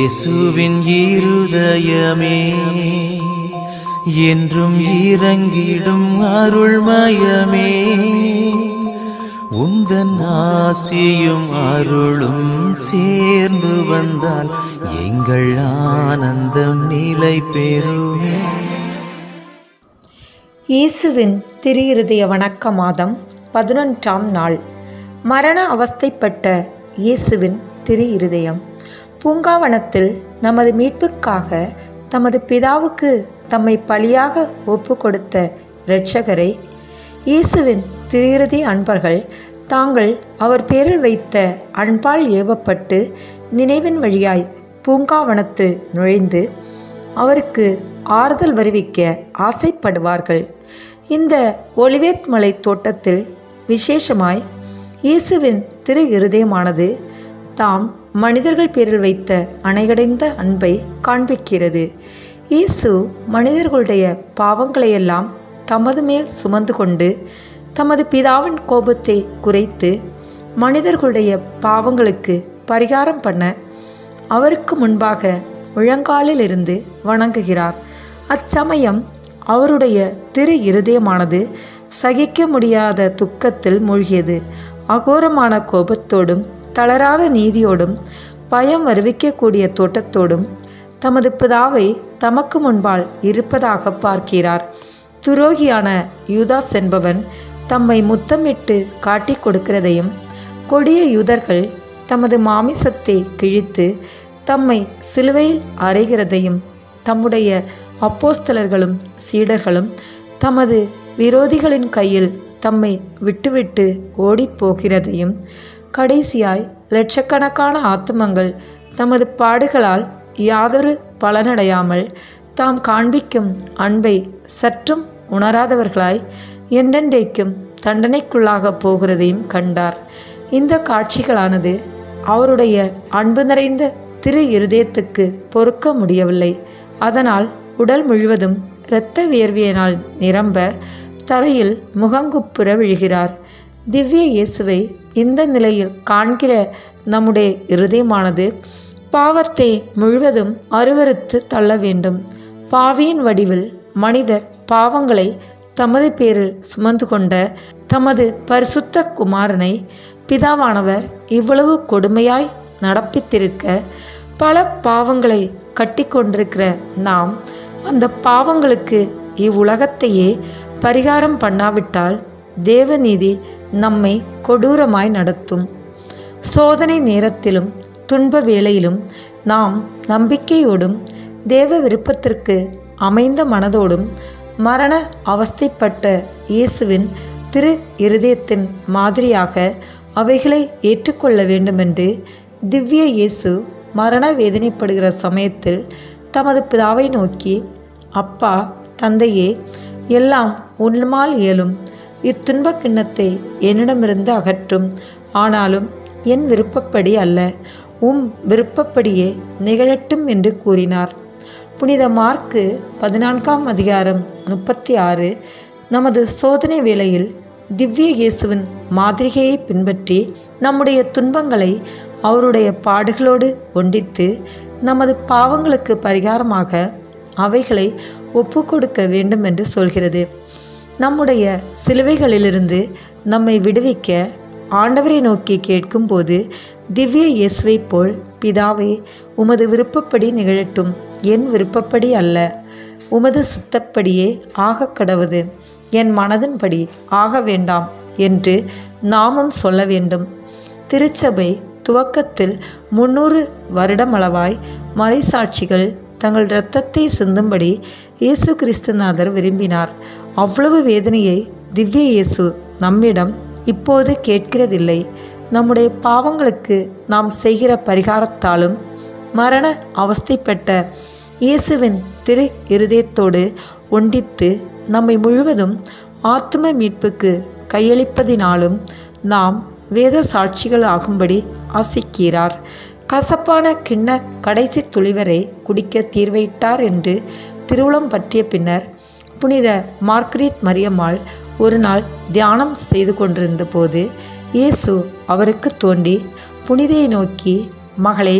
இயேசுவின் இருதயமே என்றும் இறங்கிடும் அருள்மயமே உந்தன் ஆசியும் அருளும் சேர்ந்து வந்தால் எங்கள் ஆனந்தம் நிலை பெறுமே இயேசுவின் திரு இருதய வணக்க மாதம் பதினொன்றாம் நாள் மரண அவஸ்தைப்பட்ட இயேசுவின் திரு இருதயம் பூங்காவனத்தில் நமது மீட்புக்காக தமது பிதாவுக்கு தம்மை பலியாக ஒப்பு கொடுத்த இரட்சகரை இயேசுவின் திரு இருதய அன்பர்கள் தாங்கள் அவர் பேரில் வைத்த அன்பால் ஏவப்பட்டு நினைவின் வழியாய் பூங்காவனத்தில் நுழைந்து அவருக்கு ஆறுதல் வருவிக்க ஆசைப்படுவார்கள் இந்த ஒலிவேத் மலை தோட்டத்தில் விசேஷமாய் இயேசுவின் திரு இருதயமானது தாம் மனிதர்கள் பேரில் வைத்த அணைகடைந்த அன்பை காண்பிக்கிறது இயேசு மனிதர்களுடைய பாவங்களையெல்லாம் தமது மேல் சுமந்து கொண்டு தமது பிதாவின் கோபத்தை குறைத்து மனிதர்களுடைய பாவங்களுக்கு பரிகாரம் பண்ண அவருக்கு முன்பாக முழங்காலில் இருந்து வணங்குகிறார் அச்சமயம் அவருடைய திரு இருதயமானது சகிக்க முடியாத துக்கத்தில் மூழ்கியது அகோரமான கோபத்தோடும் தளராத நீதியோடும் பயம் வருவிக்கக்கூடிய தோட்டத்தோடும் தமது பிதாவை தமக்கு முன்பால் இருப்பதாக பார்க்கிறார் துரோகியான யூதாஸ் என்பவன் தம்மை முத்தமிட்டு காட்டிக் கொடுக்கிறதையும் கொடிய யூதர்கள் தமது மாமிசத்தை கிழித்து தம்மை சிலுவையில் அறைகிறதையும் தம்முடைய அப்போஸ்தலர்களும் சீடர்களும் தமது விரோதிகளின் கையில் தம்மை விட்டுவிட்டு ஓடிப்போகிறதையும் கடைசியாய் லட்சக்கணக்கான ஆத்துமங்கள் தமது பாடுகளால் யாதொரு பலனடையாமல் தாம் காண்பிக்கும் அன்பை சற்றும் உணராதவர்களாய் என்றென்றைக்கும் தண்டனைக்குள்ளாக போகிறதையும் கண்டார் இந்த காட்சிகளானது அவருடைய அன்பு நிறைந்த திரு இருதயத்துக்கு பொறுக்க முடியவில்லை அதனால் உடல் முழுவதும் இரத்த வியர்வியினால் நிரம்ப தரையில் முகங்குப்புற விழுகிறார் திவ்ய இயேசுவை இந்த நிலையில் காண்கிற நம்முடைய இருதயமானது பாவத்தை முழுவதும் அருவருத்து தள்ள வேண்டும் பாவியின் வடிவில் மனிதர் பாவங்களை தமது பேரில் சுமந்து கொண்ட தமது பரிசுத்த குமாரனை பிதாவானவர் இவ்வளவு கொடுமையாய் நடப்பித்திருக்க பல பாவங்களை கட்டிக்கொண்டிருக்கிற நாம் அந்த பாவங்களுக்கு இவ்வுலகத்தையே பரிகாரம் பண்ணாவிட்டால் தேவநீதி நம்மை கொடூரமாய் நடத்தும் சோதனை நேரத்திலும் துன்ப வேளையிலும் நாம் நம்பிக்கையோடும் தேவ விருப்பத்திற்கு அமைந்த மனதோடும் மரண அவஸ்தைப்பட்ட இயேசுவின் திரு இருதயத்தின் மாதிரியாக அவைகளை ஏற்றுக்கொள்ள வேண்டுமென்று திவ்ய இயேசு மரண வேதனைப்படுகிற சமயத்தில் தமது பிதாவை நோக்கி அப்பா தந்தையே எல்லாம் உன்மால் இயலும் இத்துன்ப கிண்ணத்தை என்னிடமிருந்து அகற்றும் ஆனாலும் என் விருப்பப்படி அல்ல உம் விருப்பப்படியே நிகழட்டும் என்று கூறினார் புனித மார்க்கு பதினான்காம் அதிகாரம் முப்பத்தி ஆறு நமது சோதனை வேளையில் திவ்ய இயேசுவின் மாதிரிகையை பின்பற்றி நம்முடைய துன்பங்களை அவருடைய பாடுகளோடு ஒண்டித்து நமது பாவங்களுக்கு பரிகாரமாக அவைகளை ஒப்பு கொடுக்க வேண்டும் என்று சொல்கிறது நம்முடைய சிலுவைகளிலிருந்து நம்மை விடுவிக்க ஆண்டவரை நோக்கி கேட்கும்போது திவ்ய இயேசுவைப் போல் பிதாவே உமது விருப்பப்படி நிகழட்டும் என் விருப்பப்படி அல்ல உமது சித்தப்படியே ஆக கடவுது என் மனதின்படி ஆக வேண்டாம் என்று நாமும் சொல்ல வேண்டும் திருச்சபை துவக்கத்தில் முன்னூறு வருடமளவாய் மறைசாட்சிகள் தங்கள் இரத்தத்தை சிந்தும்படி இயேசு கிறிஸ்துநாதர் விரும்பினார் அவ்வளவு வேதனையை திவ்ய இயேசு நம்மிடம் இப்போது கேட்கிறதில்லை நம்முடைய பாவங்களுக்கு நாம் செய்கிற பரிகாரத்தாலும் மரண அவஸ்தைப்பட்ட இயேசுவின் திரு இருதயத்தோடு ஒண்டித்து நம்மை முழுவதும் ஆத்ம மீட்புக்கு கையளிப்பதினாலும் நாம் வேத சாட்சிகள் ஆகும்படி ஆசிக்கிறார் கசப்பான கிண்ண கடைசி துளிவரை குடிக்க தீர்வையிட்டார் என்று திருவுளம் பற்றிய பின்னர் புனித மார்க்ரீத் மரியம்மாள் ஒரு நாள் தியானம் செய்து கொண்டிருந்த போது இயேசு அவருக்கு தோன்றி புனிதையை நோக்கி மகளே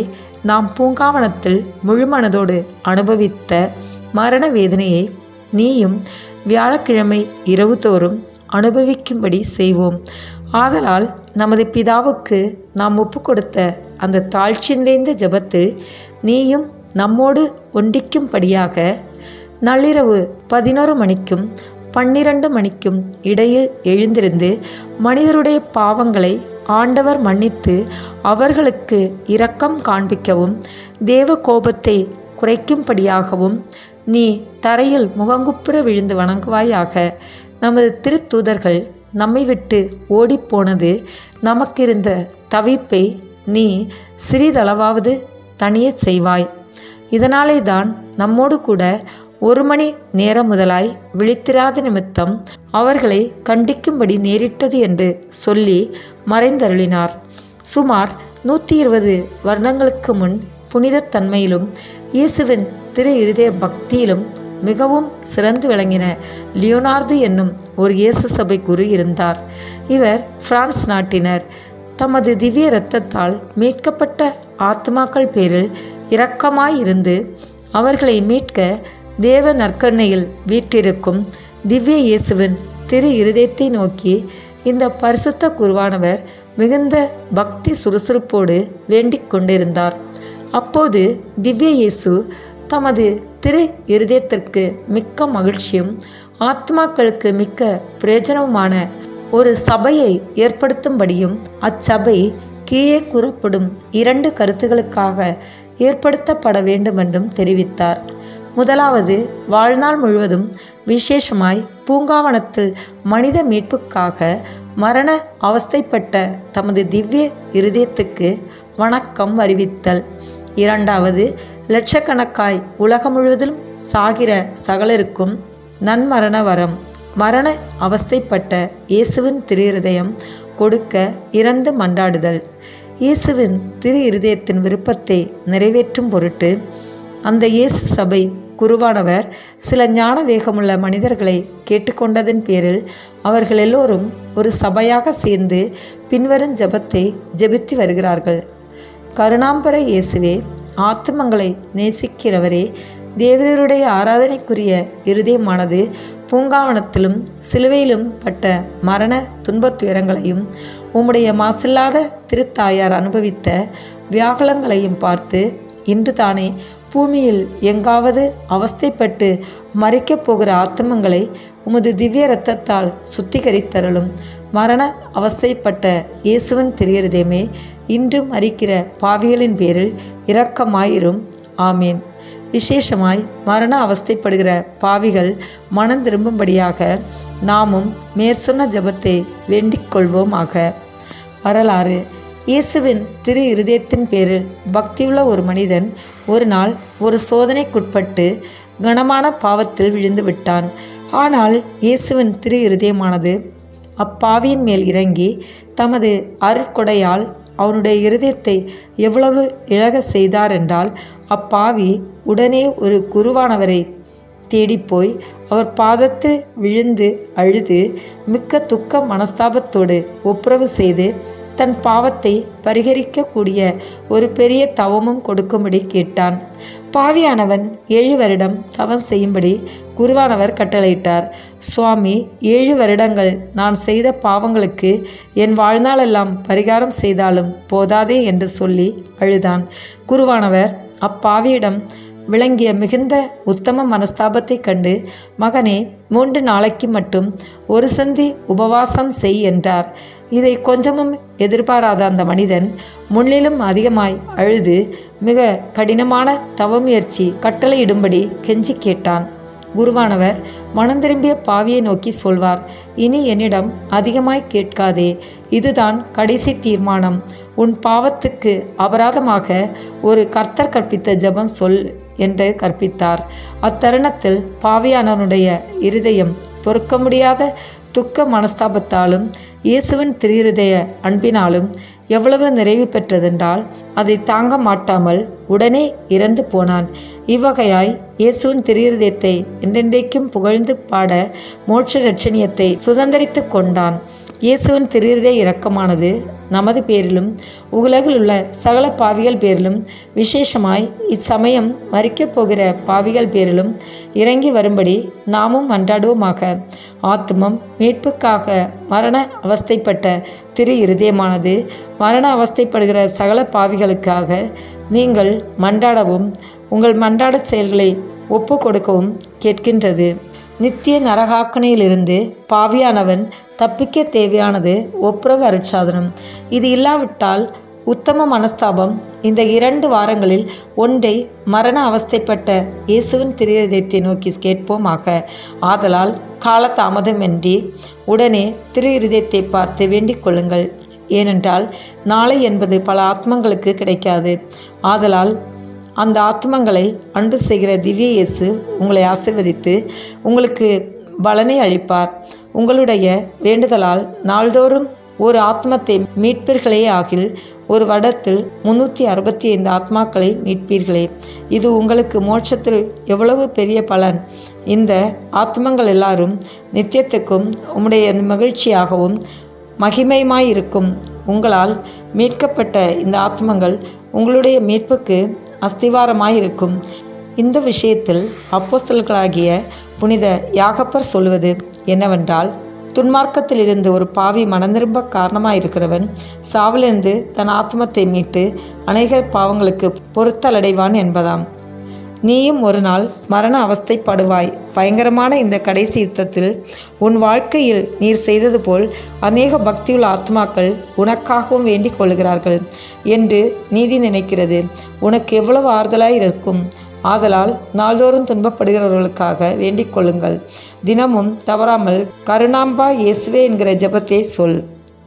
நாம் பூங்காவனத்தில் முழுமனதோடு அனுபவித்த மரண வேதனையை நீயும் வியாழக்கிழமை இரவு தோறும் அனுபவிக்கும்படி செய்வோம் ஆதலால் நமது பிதாவுக்கு நாம் ஒப்பு கொடுத்த அந்த தாழ்ச்சி நிறைந்த ஜெபத்தில் நீயும் நம்மோடு ஒன்றிக்கும்படியாக நள்ளிரவு பதினோரு மணிக்கும் பன்னிரண்டு மணிக்கும் இடையில் எழுந்திருந்து மனிதருடைய பாவங்களை ஆண்டவர் மன்னித்து அவர்களுக்கு இரக்கம் காண்பிக்கவும் தேவ கோபத்தை குறைக்கும்படியாகவும் நீ தரையில் முகங்குப்புற விழுந்து வணங்குவாயாக நமது திருத்தூதர்கள் நம்மை விட்டு ஓடிப்போனது நமக்கிருந்த தவிப்பை நீ சிறிதளவாவது தனியே செய்வாய் இதனாலே தான் நம்மோடு கூட ஒரு மணி நேரம் முதலாய் விழித்திராத நிமித்தம் அவர்களை கண்டிக்கும்படி நேரிட்டது என்று சொல்லி மறைந்தருளினார் சுமார் நூற்றி இருபது வருடங்களுக்கு முன் புனிதத்தன்மையிலும் இயேசுவின் திரு இருதய பக்தியிலும் மிகவும் சிறந்து விளங்கின லியோனார்து என்னும் ஒரு இயேசு சபை குரு இருந்தார் இவர் பிரான்ஸ் நாட்டினர் தமது திவ்ய இரத்தத்தால் மீட்கப்பட்ட ஆத்மாக்கள் பேரில் இரக்கமாயிருந்து அவர்களை மீட்க தேவ நற்கருணையில் வீற்றிருக்கும் திவ்ய இயேசுவின் திரு இருதயத்தை நோக்கி இந்த பரிசுத்த குருவானவர் மிகுந்த பக்தி சுறுசுறுப்போடு வேண்டிக் கொண்டிருந்தார் அப்போது திவ்ய இயேசு தமது திரு இருதயத்திற்கு மிக்க மகிழ்ச்சியும் ஆத்மாக்களுக்கு மிக்க பிரயோஜனவுமான ஒரு சபையை ஏற்படுத்தும்படியும் அச்சபை கீழே கூறப்படும் இரண்டு கருத்துகளுக்காக ஏற்படுத்தப்பட வேண்டுமென்றும் தெரிவித்தார் முதலாவது வாழ்நாள் முழுவதும் விசேஷமாய் பூங்காவனத்தில் மனித மீட்புக்காக மரண அவஸ்தைப்பட்ட தமது திவ்ய இருதயத்துக்கு வணக்கம் அறிவித்தல் இரண்டாவது லட்சக்கணக்காய் உலகம் முழுவதிலும் சாகிற சகலருக்கும் நன்மரண வரம் மரண அவஸ்தைப்பட்ட இயேசுவின் திரு இருதயம் கொடுக்க இறந்து மன்றாடுதல் இயேசுவின் திரு இருதயத்தின் விருப்பத்தை நிறைவேற்றும் பொருட்டு அந்த இயேசு சபை குருவானவர் சில ஞான வேகமுள்ள மனிதர்களை கேட்டுக்கொண்டதன் பேரில் அவர்கள் எல்லோரும் ஒரு சபையாக சேர்ந்து பின்வரும் ஜெபத்தை ஜெபித்து வருகிறார்கள் கருணாம்பர இயேசுவே ஆத்துமங்களை நேசிக்கிறவரே தேவரருடைய ஆராதனைக்குரிய இருதயமானது பூங்காவனத்திலும் சிலுவையிலும் பட்ட மரண துன்பத் துயரங்களையும் உம்முடைய மாசில்லாத திருத்தாயார் அனுபவித்த வியாகுலங்களையும் பார்த்து இன்று தானே பூமியில் எங்காவது அவஸ்தைப்பட்டு மறிக்கப் போகிற ஆத்மங்களை உமது திவ்ய இரத்தத்தால் சுத்திகரித்தருளும் மரண அவஸ்தைப்பட்ட இயேசுவின் திரியருதேமே இன்றும் மறிக்கிற பாவிகளின் பேரில் இரக்கமாயிரும் ஆமீன் விசேஷமாய் மரண அவஸ்தைப்படுகிற பாவிகள் மனம் திரும்பும்படியாக நாமும் மேற்சொன்ன ஜெபத்தை வேண்டிக் கொள்வோமாக வரலாறு இயேசுவின் திரு இருதயத்தின் பேரில் பக்தியுள்ள ஒரு மனிதன் ஒரு நாள் ஒரு சோதனைக்குட்பட்டு கனமான பாவத்தில் விழுந்து விட்டான் ஆனால் இயேசுவின் திரு இருதயமானது அப்பாவியின் மேல் இறங்கி தமது அருட்கொடையால் அவனுடைய இருதயத்தை எவ்வளவு இழக செய்தார் என்றால் அப்பாவி உடனே ஒரு குருவானவரை தேடிப்போய் அவர் பாதத்தில் விழுந்து அழுது மிக்க துக்க மனஸ்தாபத்தோடு ஒப்புரவு செய்து தன் பாவத்தை பரிகரிக்கக்கூடிய ஒரு பெரிய தவமும் கொடுக்கும்படி கேட்டான் பாவியானவன் ஏழு வருடம் தவம் செய்யும்படி குருவானவர் கட்டளையிட்டார் சுவாமி ஏழு வருடங்கள் நான் செய்த பாவங்களுக்கு என் வாழ்நாளெல்லாம் பரிகாரம் செய்தாலும் போதாதே என்று சொல்லி அழுதான் குருவானவர் அப்பாவியிடம் விளங்கிய மிகுந்த உத்தம மனஸ்தாபத்தைக் கண்டு மகனே மூன்று நாளைக்கு மட்டும் ஒரு சந்தி உபவாசம் செய் என்றார் இதை கொஞ்சமும் எதிர்பாராத அந்த மனிதன் முன்னிலும் அதிகமாய் அழுது மிக கடினமான தவமுயற்சி கட்டளையிடும்படி கெஞ்சி கேட்டான் குருவானவர் மனம் திரும்பிய பாவியை நோக்கி சொல்வார் இனி என்னிடம் அதிகமாய் கேட்காதே இதுதான் கடைசி தீர்மானம் உன் பாவத்துக்கு அபராதமாக ஒரு கர்த்தர் கற்பித்த ஜெபம் சொல் என்று கற்பித்தார் அத்தருணத்தில் பாவியானவனுடைய இருதயம் பொறுக்க முடியாத துக்க மனஸ்தாபத்தாலும் இயேசுவின் திருயிருதய அன்பினாலும் எவ்வளவு நிறைவு பெற்றதென்றால் அதை தாங்க மாட்டாமல் உடனே இறந்து போனான் இவ்வகையாய் இயேசுவின் திருயிருதயத்தை என்றென்றைக்கும் புகழ்ந்து பாட மோட்ச ரட்சணியத்தை சுதந்திரித்து கொண்டான் இயேசுவின் திருதய இரக்கமானது நமது பேரிலும் உலகில் உள்ள சகல பாவிகள் பேரிலும் விசேஷமாய் இச்சமயம் மறிக்கப் போகிற பாவிகள் பேரிலும் இறங்கி வரும்படி நாமும் மன்றாடுவோமாக ஆத்மம் மீட்புக்காக மரண அவஸ்தைப்பட்ட திரு இருதயமானது மரண அவஸ்தைப்படுகிற சகல பாவிகளுக்காக நீங்கள் மன்றாடவும் உங்கள் மன்றாடச் செயல்களை ஒப்பு கொடுக்கவும் கேட்கின்றது நித்திய நரகாக்கணையிலிருந்து பாவியானவன் தப்பிக்க தேவையானது ஒப்புரவு அருட்சாதனம் இது இல்லாவிட்டால் உத்தம மனஸ்தாபம் இந்த இரண்டு வாரங்களில் ஒன்றை மரண அவஸ்தைப்பட்ட இயேசுவின் திரு நோக்கி கேட்போமாக ஆதலால் காலதாமதமின்றி உடனே திரு இருதயத்தை பார்த்து வேண்டிக் கொள்ளுங்கள் ஏனென்றால் நாளை என்பது பல ஆத்மங்களுக்கு கிடைக்காது ஆதலால் அந்த ஆத்மங்களை அன்பு செய்கிற திவ்ய இயேசு உங்களை ஆசிர்வதித்து உங்களுக்கு பலனை அளிப்பார் உங்களுடைய வேண்டுதலால் நாள்தோறும் ஒரு ஆத்மத்தை மீட்பீர்களே ஆகில் ஒரு வருடத்தில் முன்னூற்றி அறுபத்தி ஐந்து ஆத்மாக்களை மீட்பீர்களே இது உங்களுக்கு மோட்சத்தில் எவ்வளவு பெரிய பலன் இந்த ஆத்மங்கள் எல்லாரும் நித்தியத்துக்கும் உம்முடைய மகிழ்ச்சியாகவும் மகிமையுமாயிருக்கும் உங்களால் மீட்கப்பட்ட இந்த ஆத்மங்கள் உங்களுடைய மீட்புக்கு அஸ்திவாரமாயிருக்கும் இந்த விஷயத்தில் அப்போஸ்தலர்களாகிய புனித யாகப்பர் சொல்வது என்னவென்றால் துன்மார்க்கத்திலிருந்து ஒரு பாவி மனந்திரும்ப காரணமாயிருக்கிறவன் சாவிலிருந்து தன் ஆத்மத்தை மீட்டு அநேக பாவங்களுக்கு பொறுத்தலடைவான் என்பதாம் நீயும் ஒரு நாள் மரண அவஸ்தைப்படுவாய் பயங்கரமான இந்த கடைசி யுத்தத்தில் உன் வாழ்க்கையில் நீர் செய்தது போல் அநேக பக்தியுள்ள ஆத்மாக்கள் உனக்காகவும் வேண்டிக் கொள்கிறார்கள் என்று நீதி நினைக்கிறது உனக்கு எவ்வளவு ஆறுதலாய் இருக்கும் ஆதலால் நாள்தோறும் துன்பப்படுகிறவர்களுக்காக வேண்டிக் கொள்ளுங்கள் தினமும் தவறாமல் கருணாம்பா இயேசுவே என்கிற ஜெபத்தை சொல்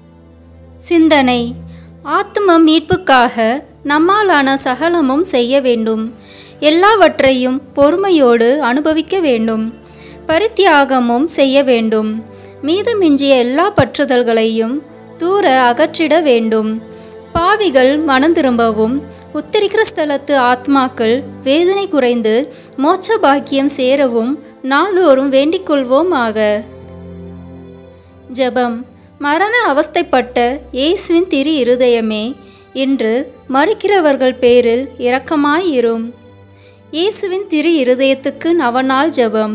சிந்தனை ஆத்ம மீட்புக்காக நம்மாலான சகலமும் செய்ய வேண்டும் எல்லாவற்றையும் பொறுமையோடு அனுபவிக்க வேண்டும் பரித்தியாகமும் செய்ய வேண்டும் மீதமிஞ்சிய எல்லா பற்றுதல்களையும் தூர அகற்றிட வேண்டும் பாவிகள் மனம் திரும்பவும் உத்தரிக்கிற ஸ்தலத்து ஆத்மாக்கள் வேதனை குறைந்து மோட்ச பாக்கியம் சேரவும் நாள்தோறும் வேண்டிக் கொள்வோம் ஆக ஜெபம் மரண அவஸ்தைப்பட்ட இயேசுவின் திரு இருதயமே இன்று மறிக்கிறவர்கள் பேரில் இரக்கமாயிரும் இயேசுவின் திரு இருதயத்துக்கு நவநாள் ஜெபம்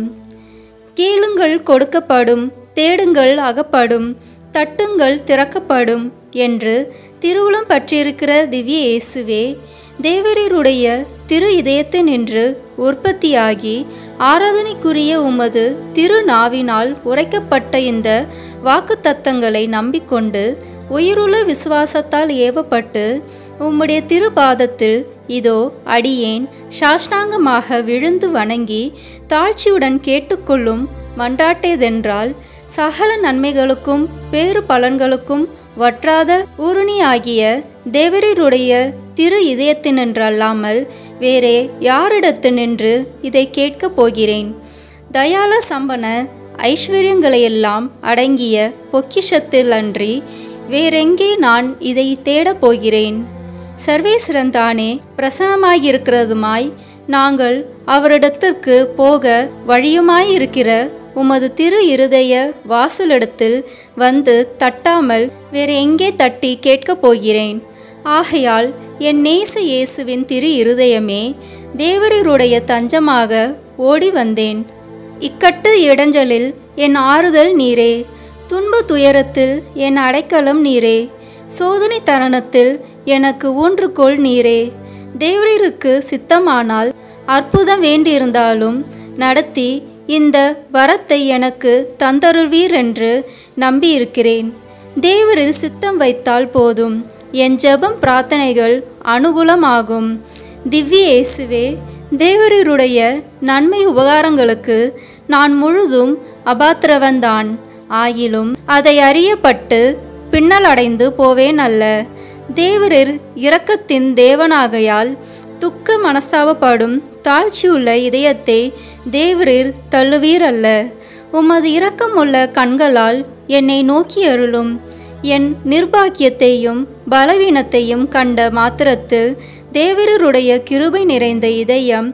கேளுங்கள் கொடுக்கப்படும் தேடுங்கள் அகப்படும் தட்டுங்கள் திறக்கப்படும் என்று திருவுளம் பற்றியிருக்கிற திவ்ய இயேசுவே தேவரீருடைய திரு இதயத்தினின்று உற்பத்தியாகி ஆராதனைக்குரிய உமது திரு நாவினால் உரைக்கப்பட்ட இந்த வாக்குத்தத்தங்களை நம்பிக்கொண்டு உயிருள்ள விசுவாசத்தால் ஏவப்பட்டு உம்முடைய திருபாதத்தில் இதோ அடியேன் சாஷ்டாங்கமாக விழுந்து வணங்கி தாழ்ச்சியுடன் கேட்டுக்கொள்ளும் மன்றாட்டேதென்றால் சகல நன்மைகளுக்கும் பேறு பலன்களுக்கும் வற்றாத ஊருணியாகிய தேவரீருடைய திரு இதயத்தினின்றல்லாமல் வேறே யாரிடத்து நின்று இதை கேட்கப் போகிறேன் தயால சம்பன ஐஸ்வர்யங்களையெல்லாம் அடங்கிய பொக்கிஷத்தில் அன்றி வேறெங்கே நான் இதை தேடப் போகிறேன் சர்வேஸ்வரன்தானே பிரசனமாயிருக்கிறதுமாய் நாங்கள் அவரிடத்திற்கு போக வழியுமாயிருக்கிற உமது திரு இருதய வாசலிடத்தில் வந்து தட்டாமல் வேறு எங்கே தட்டி கேட்கப் போகிறேன் ஆகையால் என் நேச இயேசுவின் திரு இருதயமே தேவரீருடைய தஞ்சமாக ஓடி வந்தேன் இக்கட்டு இடைஞ்சலில் என் ஆறுதல் நீரே துன்ப துயரத்தில் என் அடைக்கலம் நீரே சோதனை தருணத்தில் எனக்கு ஊன்றுகோல் நீரே தேவரீருக்கு சித்தமானால் அற்புதம் வேண்டியிருந்தாலும் நடத்தி இந்த வரத்தை எனக்கு தந்தருள்வீர் என்று நம்பியிருக்கிறேன் தேவரில் சித்தம் வைத்தால் போதும் என் ஜெபம் பிரார்த்தனைகள் அனுகூலமாகும் திவ்ய இயேசுவே தேவரீருடைய நன்மை உபகாரங்களுக்கு நான் முழுதும் அபாத்திரவன்தான் ஆயிலும் அதை அறியப்பட்டு பின்னல் அடைந்து போவேன் அல்ல தேவரில் இரக்கத்தின் தேவனாகையால் துக்க மனஸ்தாபப்படும் தாழ்ச்சியுள்ள இதயத்தை தேவரீர் தள்ளுவீர் அல்ல உமது இரக்கமுள்ள கண்களால் என்னை நோக்கி அருளும் என் நிர்பாக்கியத்தையும் பலவீனத்தையும் கண்ட மாத்திரத்தில் தேவரருடைய கிருபை நிறைந்த இதயம்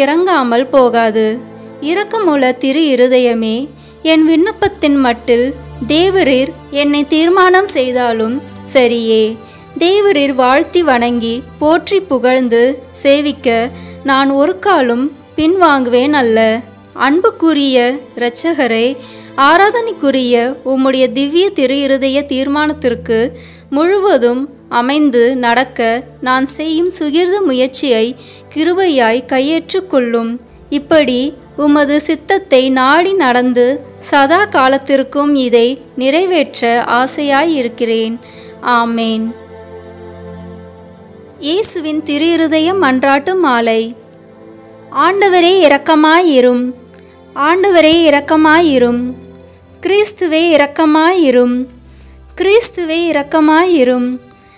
எனக்கிறங்காமல் போகாது இரக்கமுள்ள திரு இருதயமே என் விண்ணப்பத்தின் மட்டில் தேவரீர் என்னை தீர்மானம் செய்தாலும் சரியே தேவரீர் வாழ்த்தி வணங்கி போற்றி புகழ்ந்து சேவிக்க நான் ஒரு காலும் பின்வாங்குவேன் அல்ல அன்புக்குரிய இரட்சகரே ஆராதனைக்குரிய உம்முடைய திவ்ய திரு இருதய தீர்மானத்திற்கு முழுவதும் அமைந்து நடக்க நான் செய்யும் சுகிர்த முயற்சியை கிருபையாய் கையேற்றுக்கொள்ளும் இப்படி உமது சித்தத்தை நாடி நடந்து சதா காலத்திற்கும் இதை நிறைவேற்ற ஆசையாயிருக்கிறேன் ஆமேன் இயேசுவின் திரு இருதயம் மன்றாட்டு மாலை ஆண்டவரே இரக்கமாயிரும் ஆண்டவரே இரக்கமாயிரும் கிறிஸ்துவே இரக்கமாயிரும் கிறிஸ்துவே இரக்கமாயிரும்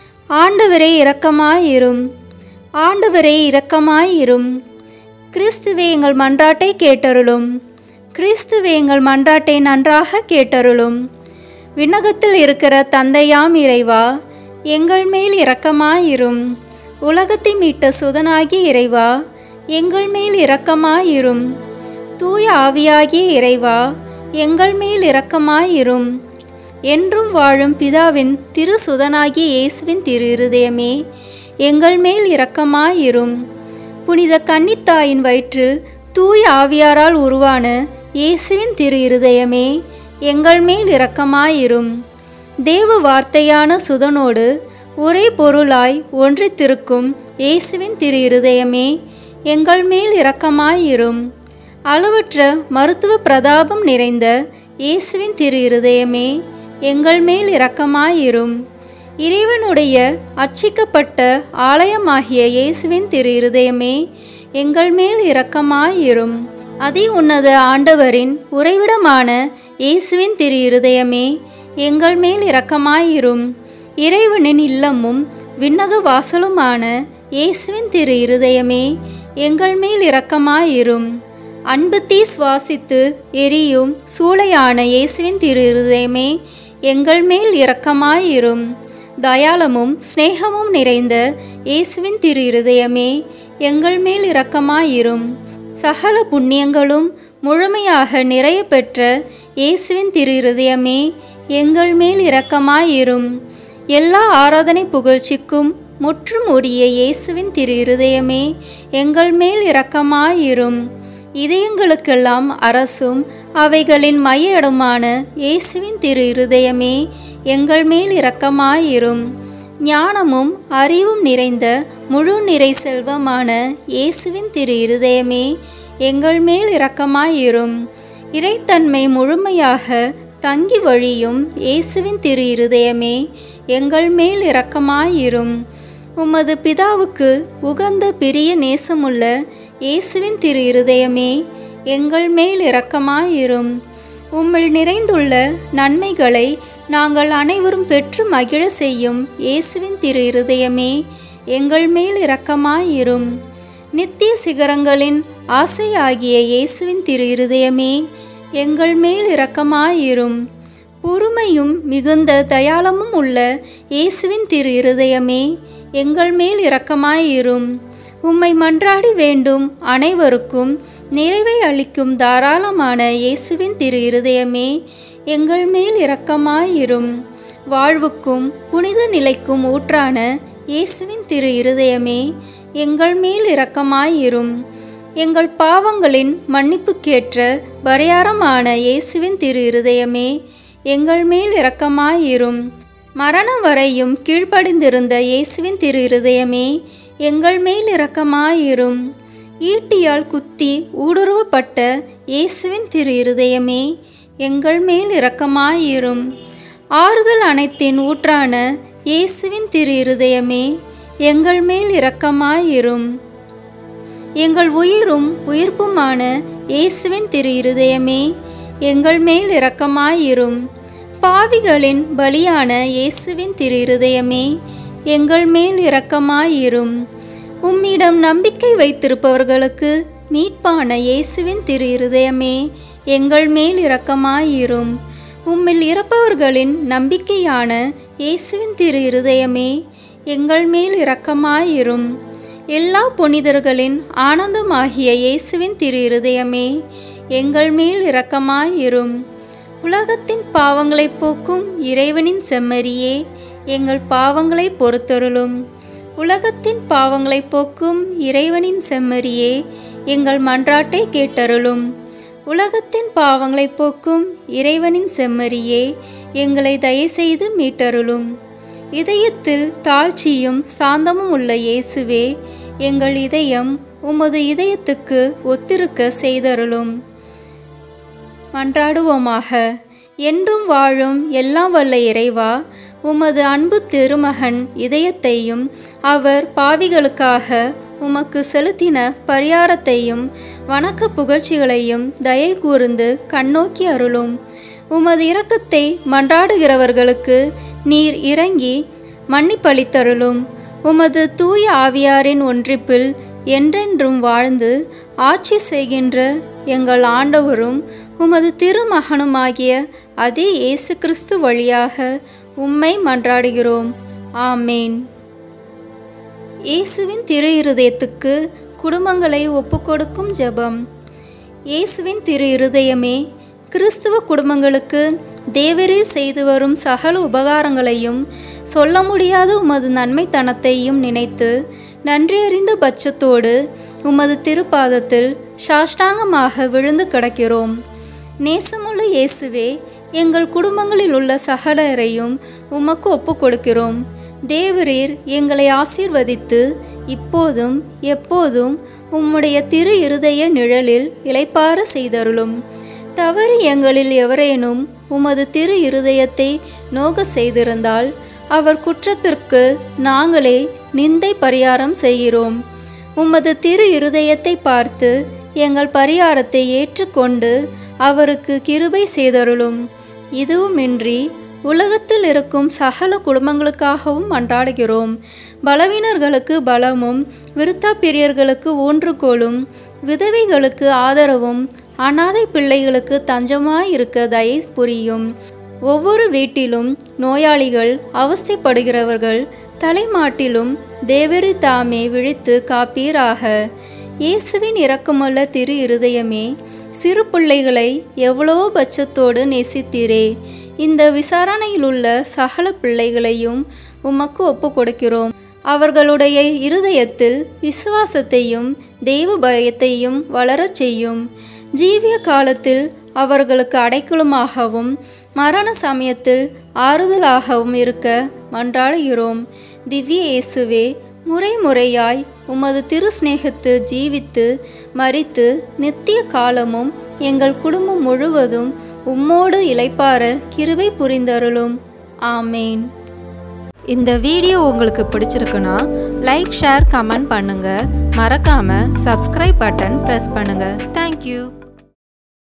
ஆண்டவரே இரக்கமாயிரும் ஆண்டவரே இரக்கமாயிரும் கிறிஸ்துவே எங்கள் மன்றாட்டை கேட்டருளும் கிறிஸ்துவே எங்கள் மன்றாட்டை நன்றாக கேட்டருளும் விண்ணகத்தில் இருக்கிற தந்தையாம் இறைவா எங்கள் மேல் இரக்கமாயிரும் உலகத்தை மீட்ட சுதனாகிய இறைவா எங்கள் மேல் இரக்கமாயிரும் தூய ஆவியாகிய இறைவா எங்கள் மேல் இரக்கமாயிரும் என்றும் வாழும் பிதாவின் திரு சுதனாகிய இயேசுவின் திரு இருதயமே எங்கள் மேல் இரக்கமாயிரும் புனித கன்னித்தாயின் வயிற்றில் தூய ஆவியாரால் உருவான இயேசுவின் திரு இருதயமே எங்கள் மேல் இரக்கமாயிரும் தேவ வார்த்தையான சுதனோடு ஒரே பொருளாய் ஒன்றித்திருக்கும் இயேசுவின் திரு இருதயமே எங்கள் மேல் இரக்கமாயிரும் அளவற்ற மருத்துவ பிரதாபம் நிறைந்த இயேசுவின் திரு இருதயமே எங்கள் மேல் இரக்கமாயிரும் இறைவனுடைய அர்ச்சிக்கப்பட்ட ஆலயமாகிய இயேசுவின் திரு இருதயமே எங்கள் மேல் இரக்கமாயிரும் அதி உன்னத ஆண்டவரின் உறைவிடமான இயேசுவின் திரு இருதயமே எங்கள் மேல் இரக்கமாயிரும் இறைவனின் இல்லமும் விண்ணக வாசலுமான இயேசுவின் திரு இருதயமே எங்கள் மேல் இரக்கமாயிரும் அன்பு தீ சுவாசித்து எரியும் சூளையான இயேசுவின் திரு இருதயமே எங்கள் மேல் இரக்கமாயிரும் தயாளமும் சிநேகமும் நிறைந்த இயேசுவின் திரு இருதயமே எங்கள் மேல் இரக்கமாயிரும் சகல புண்ணியங்களும் முழுமையாக நிறைய பெற்ற இயேசுவின் திரு இருதயமே எங்கள் மேல் இரக்கமாயிரும் எல்லா ஆராதனை புகழ்ச்சிக்கும் முற்றும் உரிய இயேசுவின் திரு இருதயமே எங்கள் மேல் இரக்கமாயிரும் இதயங்களுக்கெல்லாம் அரசும் அவைகளின் மைய இடமான இயேசுவின் திரு இருதயமே எங்கள் மேல் இரக்கமாயிரும் ஞானமும் அறிவும் நிறைந்த முழு நிறை செல்வமான இயேசுவின் திரு இருதயமே எங்கள் மேல் இரக்கமாயிரும் இறைத்தன்மை முழுமையாக தங்கி வழியும் இயேசுவின் திரு இருதயமே எங்கள் மேல் இரக்கமாயிரும் உமது பிதாவுக்கு உகந்த பிரிய நேசமுள்ள இயேசுவின் திரு இருதயமே எங்கள் மேல் இரக்கமாயிரும் உம்மில் நிறைந்துள்ள நன்மைகளை நாங்கள் அனைவரும் பெற்று மகிழ செய்யும் இயேசுவின் திரு இருதயமே எங்கள் மேல் இரக்கமாயிரும் நித்திய சிகரங்களின் ஆசையாகிய இயேசுவின் திரு இருதயமே எங்கள் மேல் இரக்கமாயிரும் பொறுமையும் மிகுந்த தயாளமும் உள்ள இயேசுவின் திரு இருதயமே எங்கள் மேல் இரக்கமாயிரும் உம்மை மன்றாடி வேண்டும் அனைவருக்கும் நிறைவை அளிக்கும் தாராளமான இயேசுவின் திரு இருதயமே எங்கள் மேல் இரக்கமாயிரும் வாழ்வுக்கும் புனித நிலைக்கும் ஊற்றான இயேசுவின் திரு இருதயமே எங்கள் மேல் இரக்கமாயிரும் எங்கள் பாவங்களின் மன்னிப்புக்கேற்ற பரிகாரமான இயேசுவின் திரு இருதயமே எங்கள் மேல் இரக்கமாயிரும் மரணம் வரையும் கீழ்ப்படிந்திருந்த இயேசுவின் திரு இருதயமே எங்கள் மேல் இரக்கமாயிரும் ஈட்டியால் குத்தி ஊடுருவப்பட்ட இயேசுவின் திரு இருதயமே எங்கள் மேல் இரக்கமாயிரும் ஆறுதல் அனைத்தின் ஊற்றான இயேசுவின் திரு இருதயமே எங்கள் மேல் இரக்கமாயிரும் எங்கள் உயிரும் உயிர்ப்புமான இயேசுவின் திரு இருதயமே எங்கள் மேல் இரக்கமாயிரும் பாவிகளின் பலியான இயேசுவின் திரு இருதயமே எங்கள் மேல் இரக்கமாயிரும் உம்மிடம் நம்பிக்கை வைத்திருப்பவர்களுக்கு மீட்பான இயேசுவின் திரு இருதயமே எங்கள் மேல் இரக்கமாயிரும் உம்மில் இறப்பவர்களின் நம்பிக்கையான இயேசுவின் திரு இருதயமே எங்கள் மேல் இரக்கமாயிரும் எல்லா புனிதர்களின் ஆனந்தமாகிய இயேசுவின் திரு இருதயமே எங்கள் மேல் இரக்கமாயிரும் உலகத்தின் பாவங்களை போக்கும் இறைவனின் செம்மறியே எங்கள் பாவங்களை பொறுத்தருளும் உலகத்தின் பாவங்களை போக்கும் இறைவனின் செம்மறியே எங்கள் மன்றாட்டை கேட்டருளும் உலகத்தின் பாவங்களை போக்கும் இறைவனின் செம்மறியே எங்களை தயவுசெய்து மீட்டருளும் இதயத்தில் தாழ்ச்சியும் சாந்தமும் உள்ள இயேசுவே எங்கள் இதயம் உமது இதயத்துக்கு ஒத்திருக்க செய்தருளும் மன்றாடுவோமாக என்றும் வாழும் எல்லாம் வல்ல இறைவா உமது அன்பு திருமகன் இதயத்தையும் அவர் பாவிகளுக்காக உமக்கு செலுத்தின பரிகாரத்தையும் வணக்க புகழ்ச்சிகளையும் தயை கூர்ந்து கண்ணோக்கி அருளும் உமது இரக்கத்தை மன்றாடுகிறவர்களுக்கு நீர் இறங்கி மன்னிப்பளித்தருளும் உமது தூய ஆவியாரின் ஒன்றிப்பில் என்றென்றும் வாழ்ந்து ஆட்சி செய்கின்ற எங்கள் ஆண்டவரும் உமது திருமகனுமாகிய அதே இயேசு கிறிஸ்து வழியாக உம்மை மன்றாடுகிறோம் ஆமேன் இயேசுவின் திரு இருதயத்துக்கு குடும்பங்களை ஒப்புக்கொடுக்கும் ஜெபம் இயேசுவின் திரு இருதயமே கிறிஸ்துவ குடும்பங்களுக்கு தேவரே செய்து வரும் சகல உபகாரங்களையும் சொல்ல முடியாத உமது நன்மைத்தனத்தையும் நினைத்து நன்றியறிந்த பட்சத்தோடு உமது திருப்பாதத்தில் சாஷ்டாங்கமாக விழுந்து கிடக்கிறோம் நேசமுள்ள இயேசுவே எங்கள் குடும்பங்களில் உள்ள சகலரையும் உமக்கு ஒப்புக் கொடுக்கிறோம் தேவரீர் எங்களை ஆசீர்வதித்து இப்போதும் எப்போதும் உம்முடைய திரு இருதய நிழலில் இளைப்பார செய்தருளும் தவறு எங்களில் எவரேனும் உமது திரு இருதயத்தை நோக செய்திருந்தால் அவர் குற்றத்திற்கு நாங்களே நிந்தை பரிகாரம் செய்கிறோம் உமது திரு இருதயத்தை பார்த்து எங்கள் பரிகாரத்தை ஏற்றுக்கொண்டு அவருக்கு கிருபை செய்தருளும் இதுவுமின்றி உலகத்தில் இருக்கும் சகல குடும்பங்களுக்காகவும் மன்றாடுகிறோம் பலவீனர்களுக்கு பலமும் விருத்தாப்பிரியர்களுக்கு ஊன்றுகோலும் விதவைகளுக்கு ஆதரவும் அனாதை பிள்ளைகளுக்கு தஞ்சமாயிருக்க தயை புரியும் ஒவ்வொரு வீட்டிலும் நோயாளிகள் அவஸ்தைப்படுகிறவர்கள் தலைமாட்டிலும் தேவரி தாமே விழித்து காப்பீராக இயேசுவின் இரக்கமுள்ள திரு இருதயமே சிறு பிள்ளைகளை எவ்வளவோ பட்சத்தோடு நேசித்தீரே இந்த விசாரணையில் உள்ள சகல பிள்ளைகளையும் உமக்கு ஒப்பு கொடுக்கிறோம் அவர்களுடைய இருதயத்தில் விசுவாசத்தையும் தெய்வ பயத்தையும் வளரச் செய்யும் ஜீவிய காலத்தில் அவர்களுக்கு அடைக்கலமாகவும் மரண சமயத்தில் ஆறுதலாகவும் இருக்க மன்றாடுகிறோம் திவ்ய இயேசுவே முறை முறையாய் உமது திரு சிநேகத்து ஜீவித்து மரித்து நித்திய காலமும் எங்கள் குடும்பம் முழுவதும் உம்மோடு இளைப்பார கிருபை புரிந்தருளும் ஆமேன் இந்த வீடியோ உங்களுக்கு பிடிச்சிருக்குன்னா லைக் ஷேர் கமெண்ட் பண்ணுங்க மறக்காம சப்ஸ்கிரைப் பட்டன் ப்ரெஸ் பண்ணுங்க தேங்க்யூ